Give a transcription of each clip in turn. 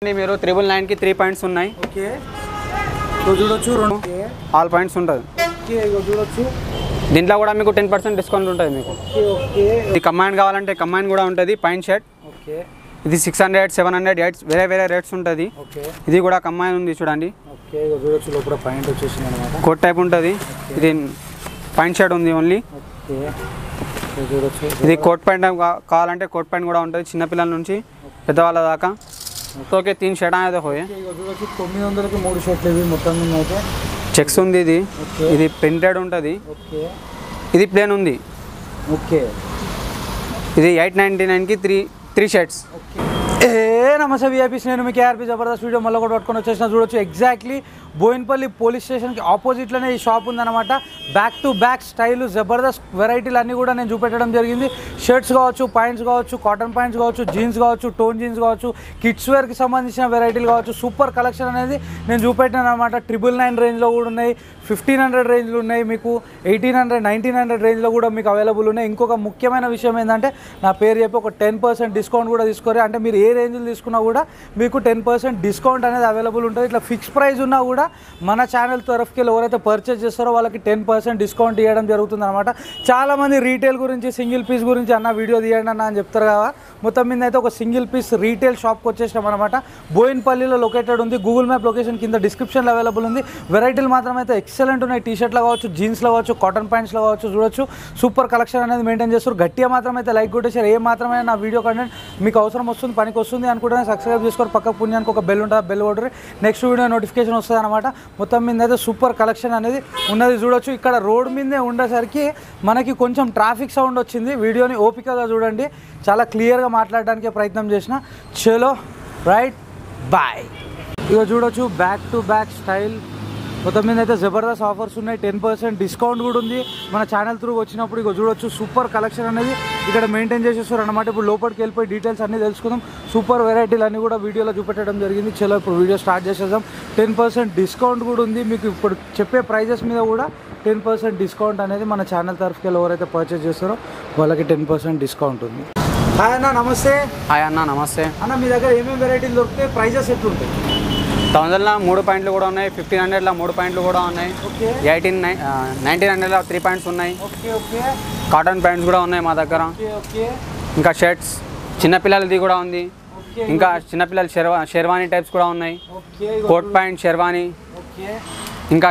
మీరు త్రిబుల్ నైన్కి three points ఉన్నాయి ఓకే ఇగో చూడొచ్చు రెండు ఓకే ఆల్ పాయింట్స్ ఉంటుంది ఓకే ఇగో చూడొచ్చు దీంట్లో కూడా మీకు టెన్ పర్సెంట్ డిస్కౌంట్ ఉంటుంది మీకు ఓకే ఓకే ఇది కంబైన్ కావాలంటే కంబైన్ కూడా ఉంటుంది పాయింట్ షర్ట్ ఓకే ఇది six hundred seven hundred eights వేరే వేరే రేట్స్ ఉంటుంది ఓకే ఇది కూడా కంబైన్ ఉంది చూడండి ఓకే ఇగో చూడొచ్చు లోపల పాయింట్ వచ్చేసింది అనమాట కోట్ టైప్ ఉంటుంది ఇది పాయింట్ షర్ట్ ఉంది ఓన్లీ ఓకే ఇగో చూడొచ్చు ఇది కోట్ ప్యాంట్ కా- కావాలంటే కోట్ ప్యాంట్ కూడా ఉంటుంది చిన్నపిల్లల నుంచి పెద్దవాళ్ళ దాకా ఓకే తీన్ షర్ట్ అనేది హోయే ఓకే, ఇగో చూడొచ్చు తొమ్మిది వందలకి మూడు షర్ట్లు ఇవి మొత్తం మీద అయితే చెక్స్ ఉంది ఇది ఓకే. ఇది ప్రింటెడ్ ఉంటుంది ఓకే ఇది ప్లేన్ ఉంది ఓకే ఇది ఎయిట్ నైంటీ నైన్కి త్రీ త్రీ షర్ట్స్ ఏ నమస్తే విఐపీస్ నేను మీకు ఆర్పీ జబర్దస్త్ వీడియో మళ్ళీ కూడా పట్టుకొని వచ్చేసిన చూడొచ్చు ఎగ్జాక్ట్లీ బోయిన్పల్లి పోలీస్ స్టేషన్కి ఆపోజిట్లోనే ఈ షాప్ ఉందన్నమాట బ్యాక్ టు బ్యాక్ స్టైల్ జబర్దస్త్ వెరైటీలు అన్నీ కూడా నేను చూపెట్టడం జరిగింది షర్ట్స్ కావచ్చు పాయింట్స్ కావచ్చు కాటన్ పాయింట్స్ కావచ్చు జీన్స్ కావచ్చు టోన్ జీన్స్ కావచ్చు కిడ్స్ వేర్కి సంబంధించిన వెరైటీలు కావచ్చు సూపర్ కలెక్షన్ అనేది నేను చూపెట్టాను అనమాట ట్రిపుల్ నైన్ రేంజ్లో కూడా ఉన్నాయి ఫిఫ్టీన్ హండ్రెడ్ రేంజ్లో ఉన్నాయి మీకు ఎయిటీన్ హండ్రెడ్ నైన్టీన్ హండ్రెడ్ రేంజ్లో కూడా మీకు అవైలబుల్ ఉన్నాయి ఇంకొక ముఖ్యమైన విషయం ఏంటంటే నా పేరు చెప్పి ఒక టెన్ పర్సెంట్ డిస్కౌంట్ కూడా తీసుకోరు అంటే మీరు ఏ రేంజ్లో తీసుకున్నా కూడా మీకు టెన్ పర్సెంట్ డిస్కౌంట్ అనేది అవైలబుల్ ఉంటుంది ఇట్లా ఫిక్స్ ప్రైస్ ఉన్నా కూడా మన ఛానల్ తరఫుకి వెళ్ళి ఎవరైతే పర్చేస్ చేస్తారో వాళ్ళకి టెన్ పర్సెంట్ డిస్కౌంట్ ఇవ్వడం జరుగుతుంది అనమాట చాలామంది రీటైల్ గురించి సింగిల్ పీస్ గురించి అన్న వీడియో తీయండి అన్న అని చెప్తారు కదా మొత్తం మీద అయితే ఒక సింగిల్ పీస్ రీటైల్ షాప్కి వచ్చేసినాం అనమాట బోయిన్పల్లిలో లొకేటెడ్ ఉంది గూగుల్ మ్యాప్ లొకేషన్ కింద డిస్క్రిప్షన్లో అవైలబుల్ ఉంది వెరైటీలు మాత్రం అయితే ఎక్సలెంట్ ఉన్నాయి టీ షర్ట్లు కావచ్చు జీన్స్లో కావచ్చు కాటన్ ప్యాంట్స్లో కావచ్చు చూడొచ్చు సూపర్ కలెక్షన్ అనేది మెయింటైన్ చేస్తారు గట్టిగా మాత్రం అయితే లైక్ కొట్టేసారు ఏ మాత్రమే నా వీడియో కంటెంట్ మీకు అవసరం వస్తుంది పనికి వస్తుంది అనుకుంటే సబ్స్క్రైబ్ చేసుకోరు పక్క పుణ్యానికి ఒక బెల్ ఉంటుంది బెల్ కొట్టరు నెక్స్ట్ వీడియో నోటిఫికేషన్ వస్తుంది అనమాట మొత్తం మీద అయితే సూపర్ కలెక్షన్ అనేది ఉన్నది చూడొచ్చు ఇక్కడ రోడ్ మీదే ఉండేసరికి మనకి కొంచెం ట్రాఫిక్ సౌండ్ వచ్చింది వీడియోని ఓపికగా చూడండి చాలా క్లియర్గా మాట్లాడడానికి ప్రయత్నం చేసిన చలో రైట్ బాయ్ ఇక చూడొచ్చు బ్యాక్ టు బ్యాక్ స్టైల్ మొత్తం మీద అయితే జబర్దస్త్ ఆఫర్స్ ఉన్నాయి టెన్ పర్సెంట్ డిస్కౌంట్ కూడా ఉంది మన ఛానల్ త్రూ వచ్చినప్పుడు ఇక చూడొచ్చు సూపర్ కలెక్షన్ అనేది ఇక్కడ మెయింటైన్ చేసేస్తారు అనమాట ఇప్పుడు లోపలికి వెళ్ళిపోయి డీటెయిల్స్ అన్ని తెలుసుకుందాం సూపర్ వెరైటీలు అన్ని కూడా వీడియోలో చూపెట్టడం జరిగింది చలో ఇప్పుడు వీడియో స్టార్ట్ చేసేద్దాం టెన్ పర్సెంట్ డిస్కౌంట్ కూడా ఉంది మీకు ఇప్పుడు చెప్పే ప్రైజెస్ మీద కూడా టెన్ పర్సెంట్ డిస్కౌంట్ అనేది మన ఛానల్ తరఫుకి వెళ్ళి ఎవరైతే పర్చేస్ చేస్తారో వాళ్ళకి టెన్ పర్సెంట్ డిస్కౌంట్ ఉంది హాయ్ అన్న నమస్తే హాయ్ అన్న నమస్తే అన్న మీ దగ్గర ఏమేమి వెరైటీలు దొరికితే ప్రైజెస్ ఎట్లుంటాయి థౌజండ్లో మూడు పాయింట్లు కూడా ఉన్నాయి ఫిఫ్టీన్ హండ్రెడ్లో మూడు పాయింట్లు కూడా ఉన్నాయి ఓకే ఎయిటీన్ నైన్ నైన్టీన్ హండ్రెడ్లో త్రీ పాయింట్స్ ఉన్నాయి ఓకే ఓకే కాటన్ ప్యాంట్స్ కూడా ఉన్నాయి మా దగ్గర ఓకే ఓకే ఇంకా షర్ట్స్ చిన్నపిల్లలది కూడా ఉంది ఓకే ఇంకా చిన్నపిల్లల షెర్వా షెర్వానీ టైప్స్ కూడా ఉన్నాయి okay coat pant sherwani okay ఇంకా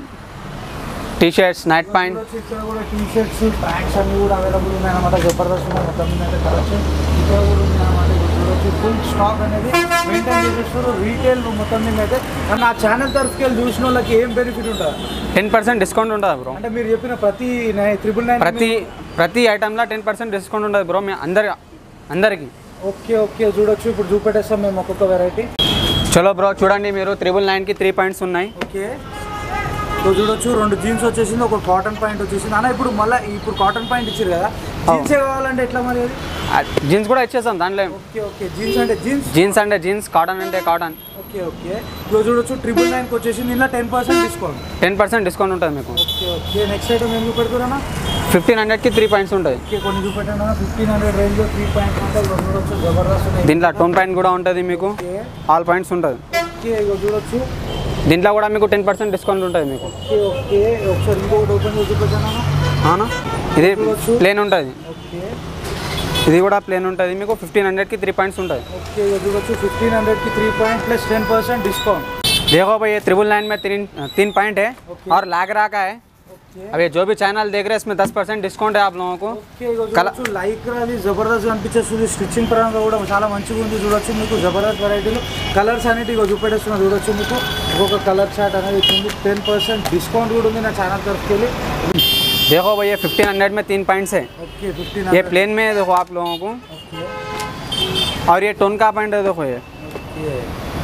టీ షర్ట్స్ నైట్ ప్యాంట్ చూడొచ్చు ఇక్కడ కూడా టీ షర్ట్స్ ప్యాంట్స్ అన్ని కూడా అవైలబుల్ ఉన్నాయి అనమాట జబర్దస్త్ ఉన్నాయి మొత్తం మీద అయితే కలెక్షన్ ఇక్కడ కూడా ఉంది అనమాట ఇక్కడ చూడొచ్చు ఫుల్ స్టాక్ అనేది మెయింటైన్ చేసేస్తారు రీటైల్ మొత్తం మీద అయితే అండ్ నా ఛానల్ తరఫుకి వెళ్ళి చూసిన వాళ్ళకి ఏం బెనిఫిట్ ఉంటుంది టెన్ పర్సెంట్ డిస్కౌంట్ ఉంటుంది బ్రో అంటే మీరు చెప్పిన ప్రతి త్రిబుల్ నైన్ ప్రతి ప్రతి ఐటెంలో టెన్ పర్సెంట్ డిస్కౌంట్ ఉంటుంది బ్రో మీ అందరి అందరికి ఓకే ఓకే చూడొచ్చు ఇప్పుడు చూపెట్టేస్తాం మేము ఒక్కొక్క వెరైటీ చలో బ్రో చూడండి మీరు త్రిబుల్ నైన్కి త్రీ పాయింట్స్ ఉన్నాయి ఓకే సో చూడొచ్చు రెండు జీన్స్ వచ్చేసింది ఒక కాటన్ పాయింట్ వచ్చేసింది అన్న ఇప్పుడు మళ్ళీ ఇప్పుడు కాటన్ పాయింట్ ఇచ్చారు కదా జీన్సే కావాలంటే ఎట్లా మరి అది జీన్స్ కూడా ఇచ్చేస్తాం దాంట్లో ఓకే ఓకే జీన్స్ అంటే జీన్స్ జీన్స్ అంటే జీన్స్ కాటన్ అంటే కాటన్ ఓకే ఓకే ఇప్పుడు చూడొచ్చు ట్రిపుల్ నైన్కి వచ్చేసింది ఇందులో ten percent discount ten percent discount ఉంటుంది మీకు ఓకే ఓకే నెక్స్ట్ ఐటమ్ ఏం చూపెడుతున్నా ఫిఫ్టీన్ హండ్రెడ్కి త్రీ పాయింట్స్ ఉంటుంది ఓకే కొన్ని చూపెట్టాను ఫిఫ్టీన్ హండ్రెడ్ రేంజ్లో త్రీ పాయింట్ అంటే ఇగో చూడొచ్చు జబర్దస్త్ ఉన్నాయి దీంట్లో టోన్ పాయింట్ కూడా ఉంటుంది మీకు ఓకే ఆల్ పాయింట్స్ ఉంటుంది ఓకే ఇగో చూడొచ్చు దీంట్లో కూడా మీకు టెన్ పర్సెంట్ డిస్కౌంట్ ఉంటుంది మీకు ఓకే ఓకే ఒకసారి ఇంకొకటి ఓపెన్ చేసి చూపెట్టాను అవునా ఇది ప్లేన్ ఉంటుంది ఓకే ఇది కూడా ప్లేన్ ఉంటుంది మీకు ఫిఫ్టీన్ హండ్రెడ్కి త్రీ పాయింట్స్ ఉంటుంది ఓకే ఇగో చూడొచ్చు ఫిఫ్టీన్ హండ్రెడ్కి three point plus ten percent discount देखो भाई ये ट्रिपल नाइन में तीन तीन पॉइंट है Okay. और लाग रहा का है ఓకే अब ये जो भी चैनल देख रहे हैं इसमें दस परसेंट डिस्काउंट है आप लोगों को ఓకే ఇగో చూడొచ్చు లైక్ అది జబర్దస్త్ అనిపించేస్తుంది స్టిచ్చింగ్ పరంగా కూడా చాలా మంచిగా ఉంది చూడొచ్చు మీకు జబర్దస్త్ వెరైటీలో కలర్స్ అనేవి ఇగో చూపెట్టేస్తున్నా చూడొచ్చు మీకు ఒక్కొక్క కలర్ చార్ట్ అనేది ఇచ్చింది టెన్ పర్సెంట్ డిస్కౌంట్ కూడా ఉంది నా ఛానల్ తరఫుకి వెళ్ళి देखो भाई ये फिफ्टीन हंड्रेड में तीन पॉइंट्स है ఓకే ఫిఫ్టీన్ ये प्लेन में है देखो आप लोगों को ఓకే और ये टोन का पॉइंट है देखो ये ఓకే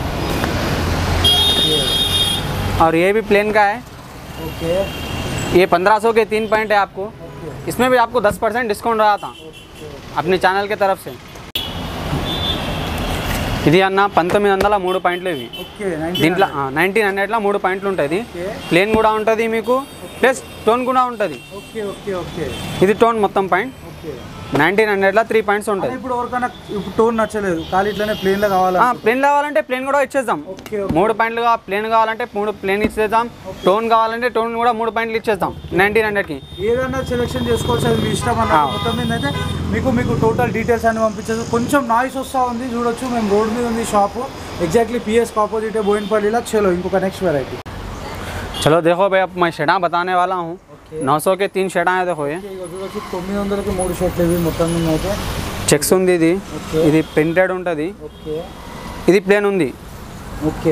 और ये भी प्लेन का है ఓకే ये पंद्रह सौ के तीन पॉइंट है आपको ఓకే इसमें भी आपको दस परसेंट डिस्काउंट रहा था अपने ఛానల్ की तरफ से ఇది అన్న పంతొమ్మిది వందల మూడు పాయింట్లు ఇవి ఓకే దీంట్లో నైన్టీన్ హండ్రెడ్లో మూడు పాయింట్లు ఉంటుంది ఓకే ప్లేన్ కూడా ఉంటుంది మీకు ప్లస్ టోన్ కూడా ఉంటుంది ఓకే ఓకే ఓకే ఇది టోన్ మొత్తం పాయింట్ ఓకే నైన్టీన్ హండ్రెడ్లో త్రీ పాయింట్స్ ఉంటాయి ఇప్పుడు ఎవరికైనా ఇప్పుడు టోన్ నచ్చలేదు ఖాళీ ఇట్లనే ప్లేన్లో కావాలా ప్లేన్ కావాలంటే ప్లేన్ కూడా ఇచ్చేద్దాం ఓకే మూడు పాయింట్లు ప్లేన్ కావాలంటే మూడు ప్లేన్ ఇచ్చేద్దాం టోన్ కావాలంటే టోన్ కూడా మూడు పాయింట్లు ఇచ్చేద్దాం నైన్టీన్ హండ్రెడ్కి ఏదైనా సెలెక్షన్ చేసుకోవచ్చు అది మీ ఇష్టం అన్న మొత్తం మీద అయితే మీకు మీకు టోటల్ డీటెయిల్స్ అన్ని పంపించదు కొంచెం నాయిస్ వస్తూ ఉంది చూడొచ్చు మేము రోడ్ మీద ఉంది షాపు ఎగ్జాక్ట్లీ పిఎస్ ఆపోజిట్ బోయినపల్లిలో చలో ఇంకొక నెక్స్ట్ వెరైటీ चलो देखो भाई अब मैं शेडा बताने वाला हूँ ఓకే నौ सौ के तीन షెడా देखो ये చూడొచ్చు తొమ్మిది వందలకి మూడు షర్ట్లు ఇవి మొత్తం మీద అయితే చెక్స్ ఉంది ఇది ఓకే ఇది ప్రింటెడ్ ఉంటుంది ఓకే ఇది ప్లేన్ ఉంది ఓకే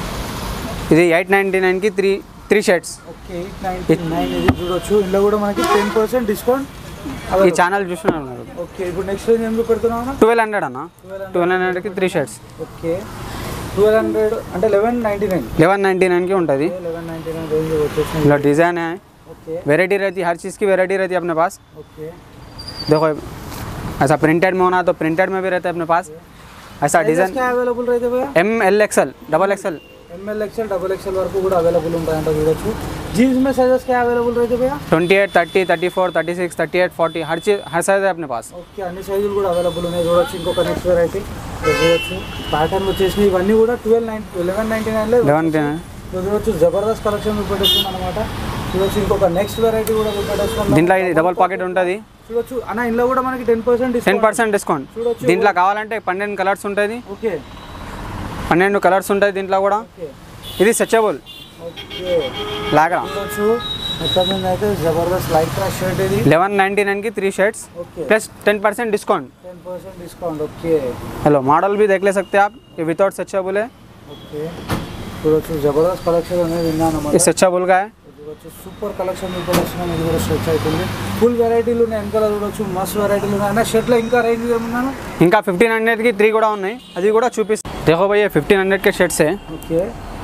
ఇది ఎయిట్ నైంటీ నైన్కి three three shirts okay eight ninety nine ఇది చూడొచ్చు ఇందులో కూడా మనకి టెన్ పర్సెంట్ డిస్కౌంట్ ఈ ఛానల్ చూస్తున్నారు ఓకే ఇప్పుడు నెక్స్ట్ రేంజ్ ఎందుకు పెడుతున్నావు ట్వెల్వ్ హండ్రెడ్ అన్న ట్వెల్వ్ హండ్రెడ్కి three shirts okay twelve hundred అంటే eleven ninety nine eleven ninety నైన్కి ఉంటుంది లెవెन नाइन्टी नाइन रेंज వచ్చేసింది ఇలా डिज़ाइन है ఓకే वेराइटी रहती है हर चीज़ की वेराइटी रहती है अपने पास ఓకే देखो ऐसा प्रिंटेड में होना तो प्रिंटेड में भी रहता है अपने पास ऐसा डिज़ाइन क्या अवेलेबल रहते भैया M L XL double XL M L XL double XL వరకు కూడా అవైలబుల్ ఉంటాయంట చూడొచ్చు జీన్స్ में साइजेस क्या अवेलेबल रहते भैया twenty eight thirty thirty four thirty six thirty eight forty हर चीज़ हर साइज है अपने पास ఓకే అన్ని సైజులు కూడా అవైలబుల్ ఉన్నాయి చూడొచ్చు ఇంకొక నెక్స్ట్ వెరైటీ చూడొచ్చు ప్యాటర్న్ వచ్చేసి ఇవన్నీ కూడా ట్వెల్వ్ నైన్ లెవెన్ నైన్టీ నైన్లో लेवन के చూడొచ్చు జబర్దస్త్ కలెక్షన్ చూపెట్టేస్తుంది అనమాట చూడొచ్చు ఇంకొక నెక్స్ట్ వెరైటీ కూడా చూపెట్టేస్తుంది దీంట్లో ఇది డబల్ పాకెట్ ఉంటుంది చూడొచ్చు అన్న ఇందులో కూడా మనకి ten percent ten percent discount చూడొచ్చు. దీంట్లో కావాలంటే పన్నెండు కలర్స్ ఉంటుంది ఓకే పన్నెండు కలర్స్ ఉంటాయి దీంట్లో కూడా ఓకే ఇది సెచబుల్ ఓకే లాగా చూడొచ్చు మొత్తం మీద అయితే జబర్దస్త్ లైట్ క్రాష్ షర్ట్ ఇది లెవెన్ నైంటీ నైన్కి three shirts okay plus ten percent discount ten percent discount okay hello model भी देख ले सकते हैं आप ये विदाउट सच्चाबुल है ఓకే చూడొచ్చు జబర్దస్త్ కలెక్షన్ అనేది విన్నాను ये सच्चाबुल का है చూడొచ్చు సూపర్ కలెక్షన్ చూపెట్టేస్తున్నాం ఇది కూడా స్ట్రెచ్ అవుతుంది ఫుల్ వెరైటీలు ఉన్నాయి వెనకాల చూడొచ్చు మస్తు వెరైటీలు ఉన్నాయి అన్న షర్ట్లో ఇంకా రేంజ్ ఏమున్నాను ఇంకా ఫిఫ్టీన్ హండ్రెడ్కి త్రీ కూడా ఉన్నాయి అది కూడా చూపిస్తాను देखो भाई ये फिफ्टीन हंड्रेड के शर्ट्स है ఓకే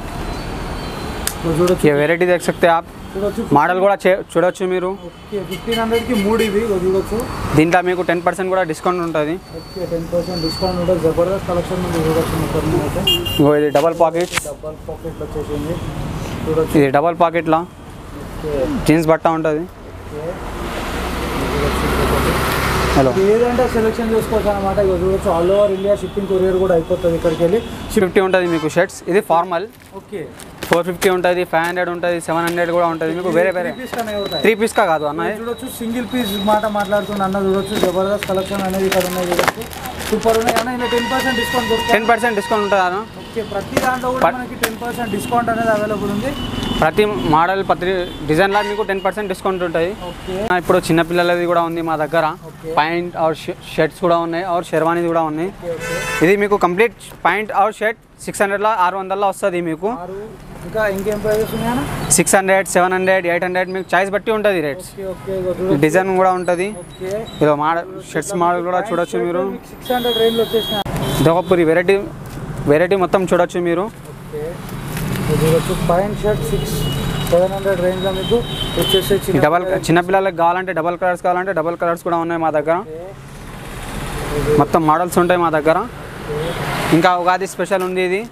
చూడొచ్చు ये वेराइटी देख सकते हैं आप చూడొచ్చు మోడల్ కూడా చే- చూడొచ్చు మీరు ఓకే ఫిఫ్టీన్ హండ్రెడ్కి మూడు ఇవి ఇగో చూడొచ్చు దీంట్లో మీకు టెన్ పర్సెంట్ కూడా డిస్కౌంట్ ఉంటుంది ఓకే టెన్ పర్సెంట్ డిస్కౌంట్ ఉంటుంది జబర్దస్త్ కలెక్షన్ ఉంది చూడొచ్చు మొత్తం మీద అయితే ఇగో ఇది డబల్ పాకెట్ డబ్బల్ పాకెట్ వచ్చేసింది చూడొచ్చు ఇది డబల్ పాకెట్లో ఓకే జీన్స్ బట్ట ఉంటుంది ఓకే చూడొచ్చు ఇంకొకటి. హలో ఏదంటే సెలెక్షన్ చేసుకోవచ్చు అనమాట ఇక చూడొచ్చు all over India shipping courier కూడా అయిపోతుంది ఇక్కడికి వెళ్ళి ఫిఫ్టీ ఉంటుంది మీకు షర్ట్స్ ఇది ఫార్మల్ ఓకే ఫోర్ ఫిఫ్టీ ఉంటుంది ఫైవ్ హండ్రెడ్ ఉంటుంది సెవెన్ హండ్రెడ్ కూడా ఉంటుంది మీకు వేరే వేరే పీస్ కనే అవుతాయి త్రీ పీస్కా కాదు అన్న ఇది. చూడొచ్చు సింగిల్ పీస్ మాట మాట్లాడుతున్న అన్న చూడొచ్చు జబర్దస్త్ కలెక్షన్ అనేది ఇక్కడ ఉన్నాయి చూడొచ్చు సూపర్ ఉన్నాయి అన్న ఇలా టెన్ పర్సెంట్ డిస్కౌంట్ దొరుకుతుంది టెన్ పర్సెంట్ డిస్కౌంట్ ఉంటుంది అన్న ఓకే ప్రతి దాంట్లో కూడా మనకి టెన్ పర్సెంట్ డిస్కౌంట్ అనేది అవైలబుల్ ఉంది ప్రతి మోడల్ ప్రతి డిజైన్లో మీకు టెన్ పర్సెంట్ డిస్కౌంట్ ఉంటుంది ఓకే ఆ, ఇప్పుడు చిన్నపిల్లలది కూడా ఉంది మా దగ్గర Okay. పాయింట్ ఆర్ షర్ట్స్ కూడా ఉన్నాయి ఆర్ షెర్వానీది కూడా ఉన్నాయి ఓకే ఓకే ఇది మీకు complete point R shirt six హండ్రెడ్లో ఆరు వందల్లో వస్తుంది మీకు ఆరు ఇంకా ఇంకేం ప్రైజెస్ ఉన్నాయన్నా six hundred seven hundred eight hundred మీకు చాయిస్ బట్టి ఉంటుంది రేట్స్ ఓకే ఓకే ఇగో చూడొచ్చు డిజైన్ కూడా ఉంటుంది ఓకే ఇది మోడల్ షర్ట్స్ మోడల్ కూడా చూడొచ్చు మీరు సిక్స్ హండ్రెడ్ రేంజ్లో వచ్చేసిన దోహపూరి వెరైటీ వెరైటీ మొత్తం చూడొచ్చు మీరు ఓకే ఇది చూడొచ్చు point shirt six seven hundred రేంజ్లో మీకు వచ్చేసి ఈ డబల్ చిన్నపిల్లలకి కావాలంటే డబల్ కలర్స్ కావాలంటే డబల్ కలర్స్ కూడా ఉన్నాయి మా దగ్గర మొత్తం మోడల్స్ ఉంటాయి మా దగ్గర ఇంకా ఉగాది స్పెషల్ ఉంది ఇది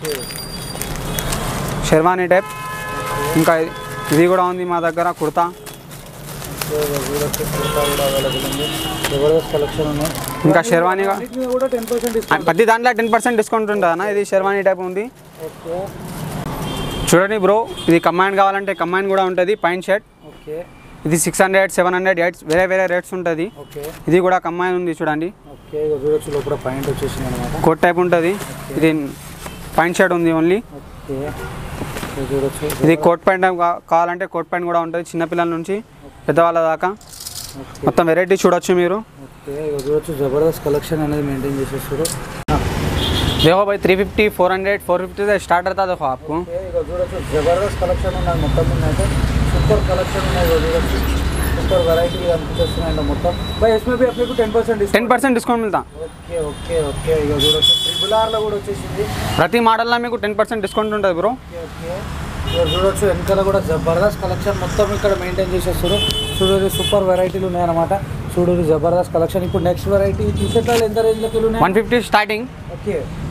షెర్వానీ టైప్ ఇంకా ఇది- ఇది కూడా ఉంది మా దగ్గర కుర్తా చూడొచ్చు కుర్తా కూడా అవైలబుల్ ఉంది జబర్దస్త్ కలెక్షన్ ఉన్నాయి ఇంకా షెర్వానీగా వీటి మీద కూడా టెన్ పర్సెంట్ డిస్కౌంట్ ప్రతి దాంట్లో టెన్ పర్సెంట్ డిస్కౌంట్ ఉంటుంది అన్న ఇది షెర్వానీ టైప్ ఉంది ఓకే చూడండి బ్రో ఇది కంబైన్ కావాలంటే కంబైన్ కూడా ఉంటుంది పైన్ షర్ట్ ఓకే ఇది six hundred seven hundred eights వేరే వేరే రేట్స్ ఉంటుంది ఓకే ఇది కూడా కంబైన్ ఉంది చూడండి ఓకే ఇక చూడొచ్చు లోపల పాయింట్ వచ్చేసింది అనమాట కోట్ టైప్ ఉంటుంది ఇది పైన్ షర్ట్ ఉంది ఓన్లీ ఓకే ఇక చూడొచ్చు ఇది కోట్ ప్యాంట్ కా- కావాలంటే కోట్ ప్యాంట్ కూడా ఉంటుంది చిన్నపిల్లల నుంచి పెద్దవాళ్ళ దాకా ఓకే మొత్తం వెరైటీ చూడొచ్చు మీరు ఓకే ఇక చూడొచ్చు జబర్దస్త్ కలెక్షన్ అనేది మెయింటైన్ చేసేస్తారు देखो भाई three fifty four hundred four fifty से स्टार्ट रहता देखो आपको ఓకే ఇక చూడొచ్చు జబర్దస్త్ కలెక్షన్ ఉన్నది మొత్తం మీద అయితే సూపర్ కలెక్షన్ ఉన్నాయి ఇక చూడొచ్చు సూపర్ వెరైటీ అనిపిస్తున్నాయి మొత్తం బై ఎస్మే भी अपने को ten percent ten percent discount మిల్తా ఓకే ఓకే ఓకే ఇక చూడొచ్చు ట్రిపుల్ ఆర్లో కూడా వచ్చేసింది ప్రతి మోడల్లో మీకు టెన్ పర్సెంట్ డిస్కౌంట్ ఉంటుంది బ్రో ఓకే ఓకే ఇక చూడొచ్చు వెనకాల కూడా జబర్దస్త్ కలెక్షన్ మొత్తం ఇక్కడ మెయింటైన్ చేసేస్తారు చూడరు సూపర్ వెరైటీలు ఉన్నాయన్నమాట చూడరు జబర్దస్త్ కలెక్షన్ ఇప్పుడు నెక్స్ట్ వెరైటీ టీ షర్ట్లు ఎంత రేంజ్లోకి ఉన్నాయి one fifty starting okay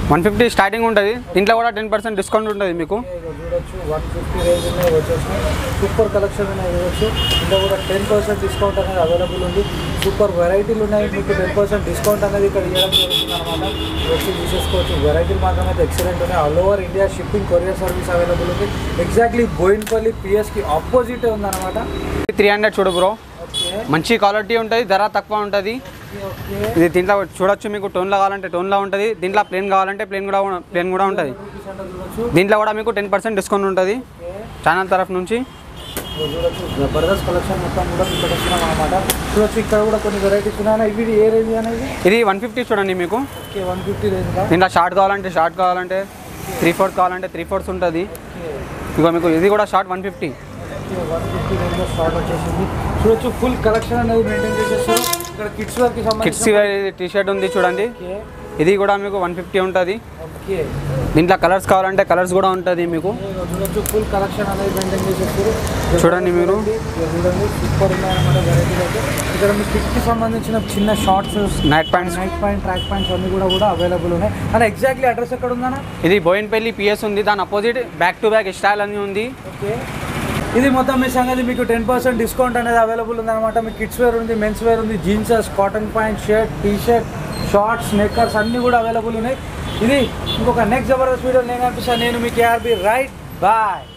one fifty starting ఉంటుంది దీంట్లో కూడా టెన్ పర్సెంట్ డిస్కౌంట్ ఉంటుంది మీకు ఇగో చూడొచ్చు వన్ ఫిఫ్టీ రేంజ్ ఉన్నాయి వచ్చేసి సూపర్ కలెక్షన్ ఉన్నాయి చూడొచ్చు ఇంకా కూడా టెన్ పర్సెంట్ డిస్కౌంట్ అనేది అవైలబుల్ ఉంది సూపర్ వెరైటీలు ఉన్నాయి మీకు టెన్ పర్సెంట్ డిస్కౌంట్ అనేది ఇక్కడ ఇవ్వడం జరుగుతుంది అనమాట వచ్చి తీసేసుకోవచ్చు వెరైటీలు మాత్రం అయితే ఎక్సలెంట్ ఉన్నాయి all over India shipping courier service available ఉంది ఎగ్జాక్ట్లీ బోయిన్పల్లి పిఎస్కి ఆపోజిట్ ఉందన్నమాట త్రీ హండ్రెడ్ చూడు బ్రో ఓకే మంచి క్వాలిటీ ఉంటుంది ధర తక్కువ ఉంటుంది ఓకే ఇది దీంట్లో చూడొచ్చు మీకు టోన్లో కావాలంటే టోన్లో ఉంటుంది దీంట్లో ప్లేన్ కావాలంటే ప్లేన్ కూడా ప్లేన్ కూడా ఉంటుంది రూపీస్ అంటే చూడొచ్చు దీంట్లో కూడా మీకు టెన్ పర్సెంట్ డిస్కౌంట్ ఉంటుంది ఓకే ఛానల్ తరఫు నుంచి ఇగో చూడొచ్చు జబర్దస్త్ కలెక్షన్ మొత్తం కూడా ఇక్కడ వచ్చినాం అనమాట చూడొచ్చు ఇక్కడ కూడా కొన్ని వెరైటీస్ ఉన్నాయి ఇవి ఏ రేంజ్ అనేది ఇది వన్ ఫిఫ్టీ చూడండి మీకు ఓకే వన్ ఫిఫ్టీ రేంజ్ దీంట్లో షార్ట్ కావాలంటే షార్ట్ కావాలంటే త్రీ ఫోర్త్ కావాలంటే త్రీ ఫోర్త్స్ ఉంటుంది ఓకే ఇక మీకు ఇది కూడా short one fifty one fifty రేంజ్లో స్టార్ట్ వచ్చేసింది చూడొచ్చు ఫుల్ కలెక్షన్ అనేది మెయింటైన్ చేసేస్తారు ఇక్కడ కిడ్స్ వేర్కి కిడ్స్ సంబంధించి టీ షర్ట్ ఉంది చూడండి ఓకే ఇది కూడా మీకు వన్ ఫిఫ్టీ ఉంటుంది ఓకే దీంట్లో కలర్స్ కావాలంటే కలర్స్ కూడా ఉంటుంది మీకు ఇదిగో చూడొచ్చు ఫుల్ కలెక్షన్ అనేది మెయింటైన్ చేసేస్తారు చూడండి మీరు. ఇదిగో చూడండి సూపర్ ఉన్నాయన్నమాట వెరైటీలు అయితే ఇక్కడ మీ కిడ్కి సంబంధించిన చిన్న shorts night pants night point track points అన్ని కూడా కూడా అవైలబుల్ ఉన్నాయి అన్న ఎగ్జాక్ట్లీ అడ్రస్ ఎక్కడ ఉందన్న ఇది బోయిన్పల్లి పిఎస్ ఉంది దాని opposite back to back style అని ఉంది ఓకే ఇది మొత్తం మీ సంగతి మీకు టెన్ పర్సెంట్ డిస్కౌంట్ అనేది అవైలబుల్ ఉందన్నమాట మీకు కిడ్స్ వేర్ ఉంది మెన్స్ వేర్ ఉంది jeanses cotton pant shirt T shirt shorts knickers అన్నీ కూడా అవైలబుల్ ఉన్నాయి ఇది ఇంకొక నెక్స్ట్ జబర్దస్త్ వీడియో నేను కనిపిస్తాను నేను మీ కేఆర్బి రైట్ బాయ్